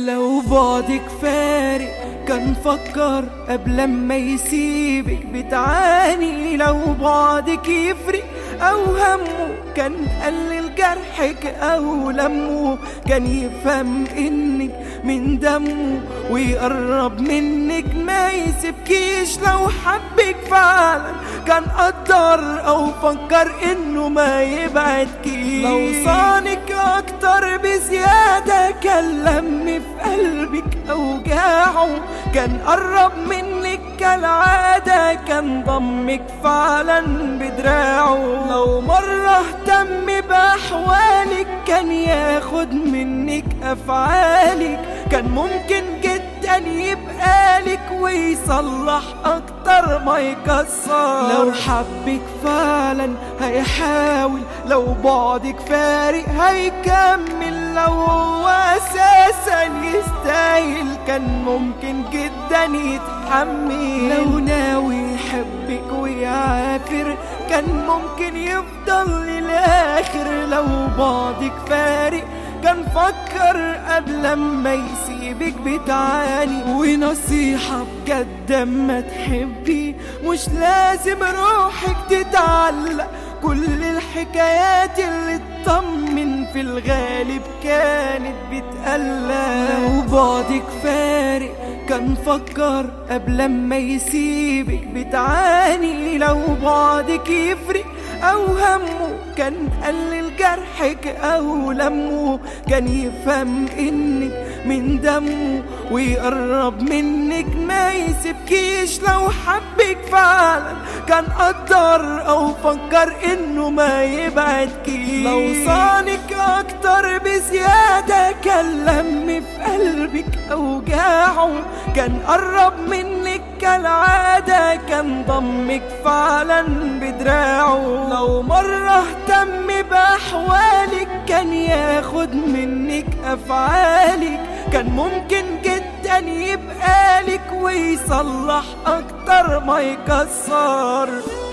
لو بعدك فارق كان فكر قبل ما يسيبك بتعاني لو بعدك يفرق او همه كان قلل جرحك او لمه كان يفهم انك من دمه ويقرب منك ما يسيبكيش لو حبك فعلا كان قدر او فكر انه ما يبعدكيش لو صانك اكتر بزيادة كان لم في قلبك اوجاعه كان قرب منك كالعادة كان ضمك فعلا بدراعه لو مرة اهتم بأحوالك كان ياخد منك أفعالك كان ممكن جدا يبقالك ويصلح أكتر ما يكسر لو حبك فعلا هيحاول لو بعدك فارق هيكمل لو هو أساسا يستاهل كان ممكن جدا يتحمل لو ناوي يحبك ويعافر كان ممكن يفضل للآخر لو بعدك فارق كان فكر قبل ما يسيبك بتعاني ونصيحة بجد اما تحبي مش لازم روحك تتعلق كل الحكايات اللي تطمن في الغالب كانت بتقلق لو بعدك فارق كان فكر قبل ما يسيبك بتعاني لو بعدك يفرق او همه كان قلل جرحك او لمه كان يفهم انك من دمه ويقرب منك ما يسيبكيش لو حبك فعلا كان قدر او فكر انه ما يبعدكيش لو صانك اكتر بزيادة كان لم في قلبك اوجاعه كان قرب منك كالعادة كان ضمك فعلا بدراعه لو مرة اهتم بأحوالك كان ياخد منك أفعالك كان ممكن جدا يبقالك ويصلح أكتر ما يكسر